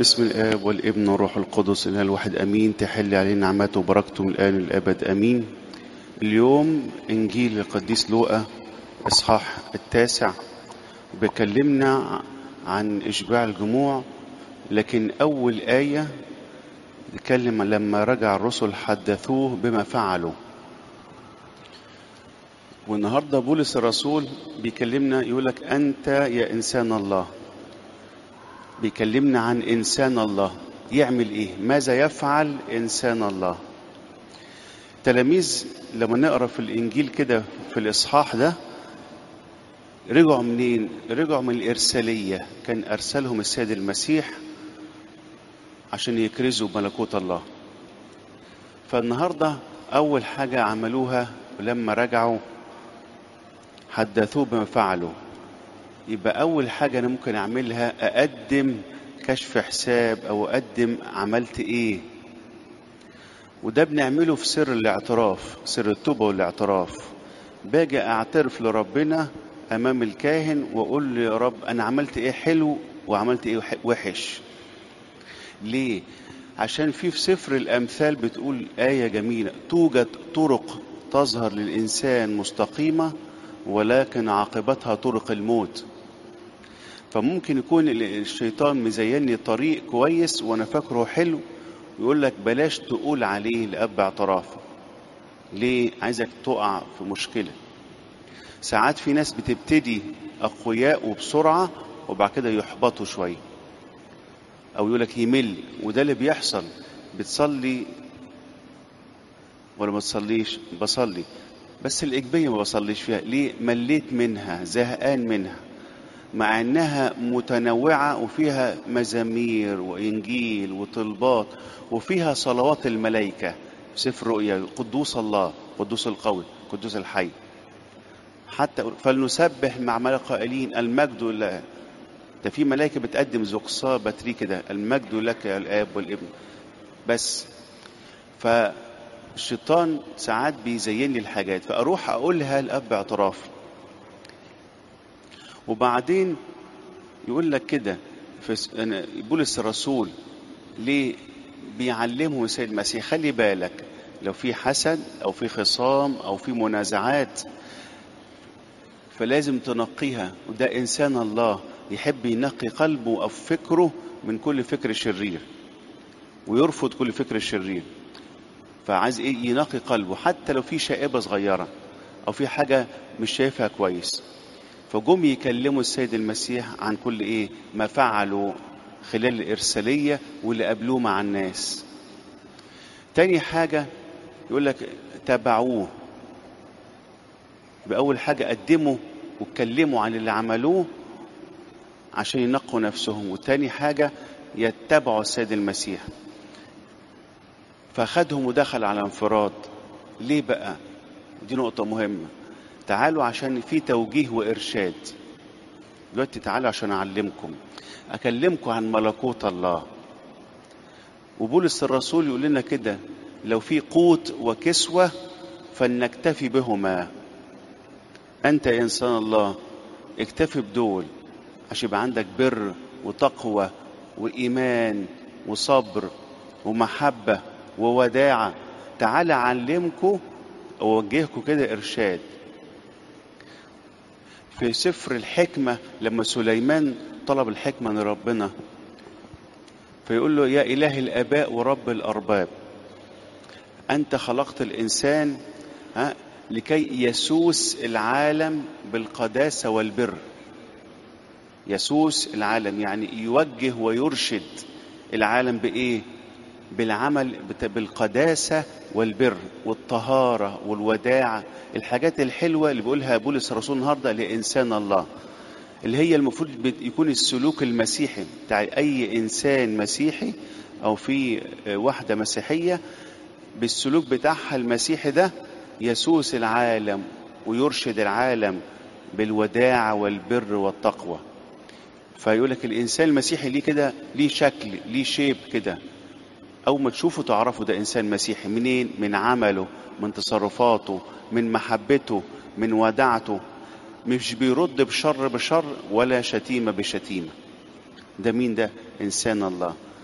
باسم الآب والابن والروح القدس إله الواحد أمين تحل علينا نعمته وبركته من الآن للأبد أمين اليوم إنجيل القديس لوقا إصحاح التاسع بيكلمنا عن إشباع الجموع لكن أول آية بيتكلم لما رجع الرسل حدثوه بما فعلوا والنهارده بولس الرسول بيكلمنا يقول لك أنت يا إنسان الله بيكلمنا عن إنسان الله يعمل إيه ماذا يفعل إنسان الله تلاميذ لما نقرا في الإنجيل كده في الإصحاح ده رجعوا منين رجعوا من الإرسالية كان أرسلهم السيد المسيح عشان يكرزوا ملكوت الله فالنهارده أول حاجة عملوها لما رجعوا حدثوه بما فعلوا يبقى أول حاجة أنا ممكن أعملها أقدم كشف حساب أو أقدم عملت إيه وده بنعمله في سر الاعتراف سر التوبة والاعتراف باجي أعترف لربنا أمام الكاهن وأقول له يا رب أنا عملت إيه حلو وعملت إيه وحش ليه؟ عشان في في سفر الأمثال بتقول آية جميلة توجد طرق تظهر للإنسان مستقيمة ولكن عاقبتها طرق الموت فممكن يكون الشيطان مزيني طريق كويس وانا فاكره حلو يقول لك بلاش تقول عليه لأب اعترافه ليه عايزك تقع في مشكلة ساعات في ناس بتبتدي أقوياء وبسرعة وبعد كده يحبطوا شوية أو يقول لك يمل وده اللي بيحصل بتصلي ولا ما تصليش بصلي بس الإيجابية ما بصليش فيها ليه مليت منها زهقان منها مع انها متنوعة وفيها مزامير وانجيل وطلبات وفيها صلوات الملائكة سفر رؤيا قدوس الله قدوس القوي قدوس الحي حتى فلنسبح مع ملائكة قائلين المجد لله ده في ملائكة بتقدم زقصاء بتري كده المجد لك يا الآب والابن بس فالشيطان ساعات بيزين لي الحاجات فأروح أقولها لأب اعترافي وبعدين يقول لك كده في بولس الرسول ليه بيعلمهم السيد المسيح خلي بالك لو في حسد او في خصام او في منازعات فلازم تنقيها وده انسان الله يحب ينقي قلبه او فكره من كل فكر شرير ويرفض كل فكر شرير فعايز ايه ينقي قلبه حتى لو في شائبه صغيره او في حاجه مش شايفها كويس فجم يكلموا السيد المسيح عن كل ايه ما فعلوا خلال الإرسالية واللي قابلوه مع الناس تاني حاجة يقول لك تبعوه بأول حاجة قدموا واتكلموا عن اللي عملوه عشان ينقوا نفسهم وتاني حاجة يتبعوا السيد المسيح فأخدهم ودخل على انفراد ليه بقى دي نقطة مهمة تعالوا عشان في توجيه وإرشاد دلوقتي تعالوا عشان أعلمكم أكلمكم عن ملكوت الله وبولس الرسول يقول لنا كده لو في قوت وكسوة فلنكتفي بهما أنت يا إنسان الله اكتفي بدول عشان يبقى عندك بر وتقوى وإيمان وصبر ومحبة ووداعة تعال أعلمكم أوجهكم كده إرشاد في سفر الحكمة لما سليمان طلب الحكمة من ربنا فيقول له يا إله الآباء ورب الأرباب أنت خلقت الإنسان ها لكي يسوس العالم بالقداسة والبر يسوس العالم يعني يوجه ويرشد العالم بإيه بالعمل بالقداسة والبر والطهارة والوداعة الحاجات الحلوة اللي بيقولها بولس الرسول النهاردة لإنسان الله اللي هي المفروض يكون السلوك المسيحي بتاع أي إنسان مسيحي أو في واحدة مسيحية بالسلوك بتاعها المسيحي ده يسوس العالم ويرشد العالم بالوداعة والبر والتقوى فيقول لك الإنسان المسيحي ليه كده ليه شكل ليه شيب كده أول ما تشوفه تعرفه ده إنسان مسيحي منين؟ من عمله من تصرفاته من محبته من وداعته مش بيرد بشر بشر ولا شتيمة بشتيمة ده مين ده؟ إنسان الله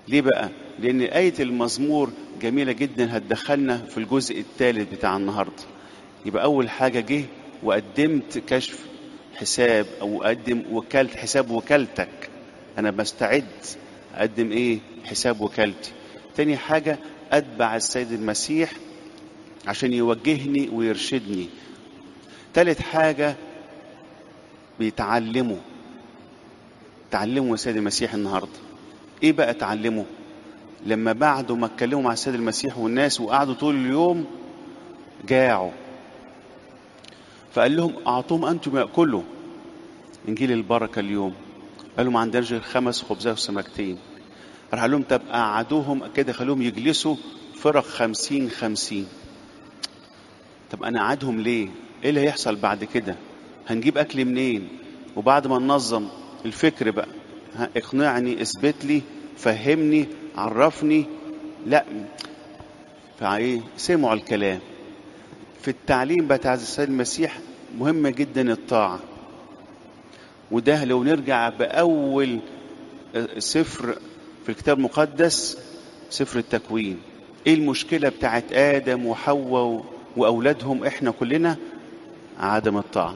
ليه بقى لان آية المزمور جميلة جدا هتدخلنا في الجزء الثالث بتاع النهاردة يبقى أول حاجة جه وقدمت كشف حساب أو أقدم وكالة حساب وكالتك أنا بستعد أقدم إيه حساب وكالتي تاني حاجة أتبع السيد المسيح عشان يوجهني ويرشدني تالت حاجة بيتعلموا تعلموا السيد المسيح النهاردة ايه بقى تعلموا لما بعد ما اتكلموا مع السيد المسيح والناس وقعدوا طول اليوم جاعوا فقال لهم اعطوهم انتم ياكلوا انجيل البركه اليوم قال لهم ما عندناش غير خمس خبزات وسمكتين راح قال لهم طب قعدوهم كده خلوهم يجلسوا فرق خمسين خمسين طب انا قعدهم ليه ايه اللي هيحصل بعد كده هنجيب اكل منين وبعد ما ننظم الفكر بقى ها، اقنعني اثبت لي فهمني عرفني لا فايه سمعوا الكلام في التعليم بتاع السيد المسيح مهم جدا الطاعة وده لو نرجع بأول سفر في الكتاب المقدس سفر التكوين ايه المشكلة بتاعت آدم وحواء وأولادهم احنا كلنا عدم الطاعة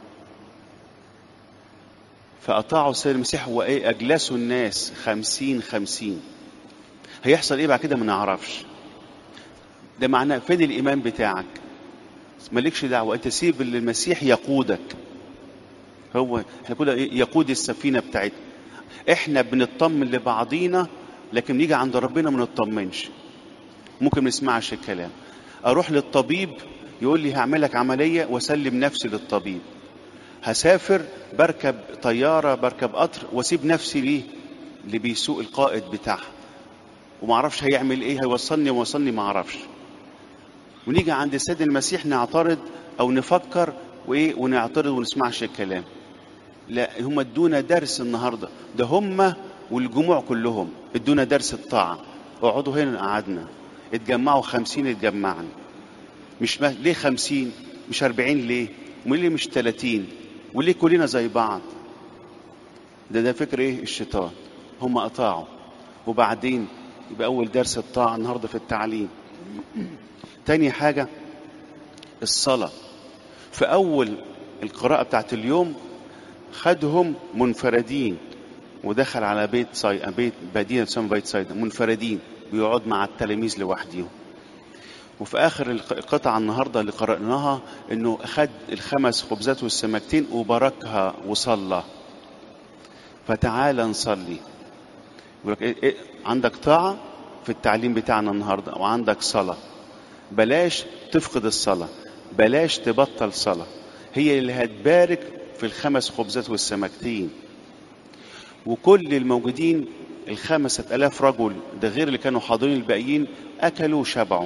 فأطاعوا السيد المسيح وإيه أجلسوا الناس خمسين خمسين هيحصل إيه بعد كده ما نعرفش ده معناه فين الإيمان بتاعك مالكش دعوة أنت سيب اللي المسيح يقودك هو احنا كده إيه؟ يقود السفينة بتاعتنا احنا بنطمن لبعضينا لكن نيجي عند ربنا ما نطمنش ممكن ما نسمعش الكلام اروح للطبيب يقول لي هعملك عملية واسلم نفسي للطبيب هسافر بركب طيارة بركب قطر واسيب نفسي ليه اللي بيسوق القائد بتاعها وما اعرفش هيعمل ايه هيوصلني ويوصلني ما اعرفش ونيجي عند السيد المسيح نعترض او نفكر وايه ونعترض ونسمعش الكلام لا هم ادونا درس النهارده ده هم والجموع كلهم ادونا درس الطاعه اقعدوا هنا قعدنا اتجمعوا خمسين اتجمعنا مش ما... ليه خمسين مش أربعين ليه وليه مش تلاتين وليه كلنا زي بعض ده ده فكر ايه الشيطان هم أطاعوا وبعدين يبقى أول درس الطاعة النهاردة في التعليم تاني حاجة الصلاة في أول القراءة بتاعت اليوم خدهم منفردين ودخل على بيت صي... بيت مدينة تسمى بيت صيدا منفردين بيقعد مع التلاميذ لوحدهم وفي آخر القطعة النهاردة اللي قرأناها إنه أخد الخمس خبزات والسمكتين وباركها وصلى فتعال نصلي يقول لك إيه إيه عندك طاعة في التعليم بتاعنا النهاردة وعندك صلاة بلاش تفقد الصلاة بلاش تبطل صلاة هي اللي هتبارك في الخمس خبزات والسمكتين وكل الموجودين الخمسة ألاف رجل ده غير اللي كانوا حاضرين الباقيين أكلوا وشبعوا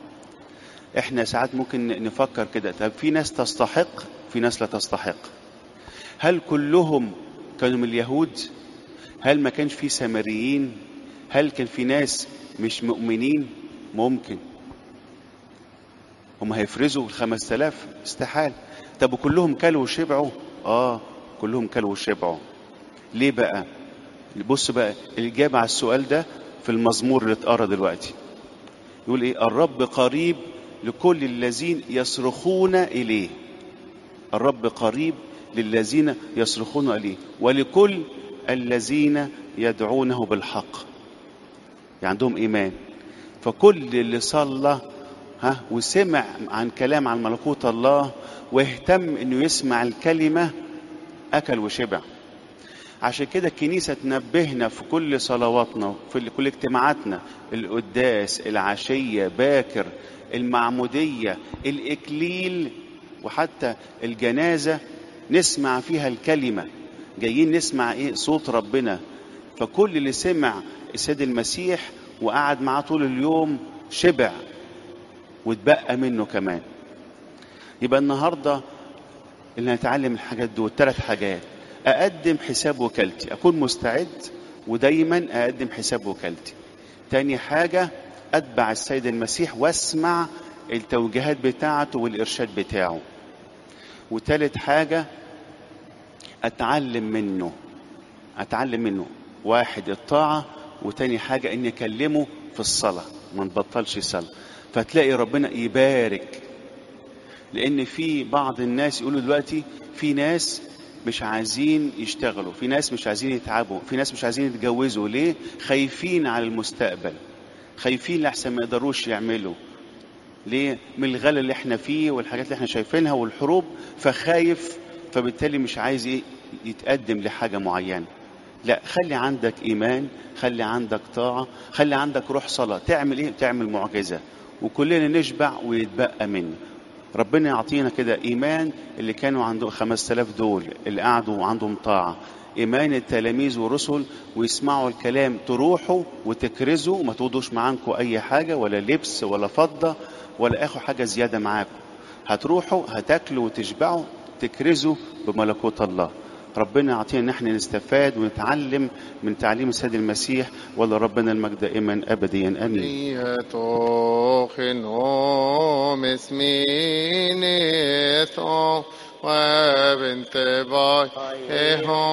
احنا ساعات ممكن نفكر كده طب في ناس تستحق في ناس لا تستحق هل كلهم كانوا من اليهود هل ما كانش في سامريين هل كان في ناس مش مؤمنين ممكن هم هيفرزوا الخمس تلاف استحال طب وكلهم كلوا وشبعوا اه كلهم كلوا وشبعوا ليه بقى بص بقى الإجابة على السؤال ده في المزمور اللي اتقرا دلوقتي يقول ايه الرب قريب لكل الذين يصرخون إليه الرب قريب للذين يصرخون إليه ولكل الذين يدعونه بالحق يعني عندهم إيمان فكل اللي صلى ها وسمع عن كلام عن ملكوت الله واهتم انه يسمع الكلمة أكل وشبع عشان كده الكنيسة تنبهنا في كل صلواتنا في كل اجتماعاتنا القداس العشية باكر المعمودية الإكليل وحتى الجنازة نسمع فيها الكلمة جايين نسمع إيه صوت ربنا فكل اللي سمع السيد المسيح وقعد معاه طول اليوم شبع واتبقى منه كمان يبقى النهاردة اللي هنتعلم الحاجات دول ثلاث حاجات أقدم حساب وكالتي أكون مستعد ودايما أقدم حساب وكالتي تاني حاجة أتبع السيد المسيح واسمع التوجيهات بتاعته والإرشاد بتاعه وتالت حاجة أتعلم منه أتعلم منه واحد الطاعة وتاني حاجة ان يكلمه في الصلاة ما نبطلش صلاة فتلاقي ربنا يبارك لان في بعض الناس يقولوا دلوقتي في ناس مش عايزين يشتغلوا في ناس مش عايزين يتعبوا في ناس مش عايزين يتجوزوا ليه خايفين على المستقبل خايفين لحسن ما يقدروش يعملوا ليه من الغلا اللي احنا فيه والحاجات اللي احنا شايفينها والحروب فخايف فبالتالي مش عايز ايه يتقدم لحاجة معينة لا خلي عندك ايمان خلي عندك طاعة خلي عندك روح صلاة تعمل ايه تعمل معجزة وكلنا نشبع ويتبقى منه ربنا يعطينا كده ايمان اللي كانوا عندهم خمس آلاف دول اللي قعدوا عندهم طاعة ايمان التلاميذ والرسل ويسمعوا الكلام تروحوا وتكرزوا وما تاخدوش معاكم اي حاجة ولا لبس ولا فضة ولا اخوا حاجة زيادة معاكم هتروحوا هتاكلوا وتشبعوا تكرزوا بملكوت الله ربنا يعطينا ان احنا نستفاد ونتعلم من تعليم السيد المسيح ولا ربنا المجد دائما ابديا امين خنوم اسمين وبنت باي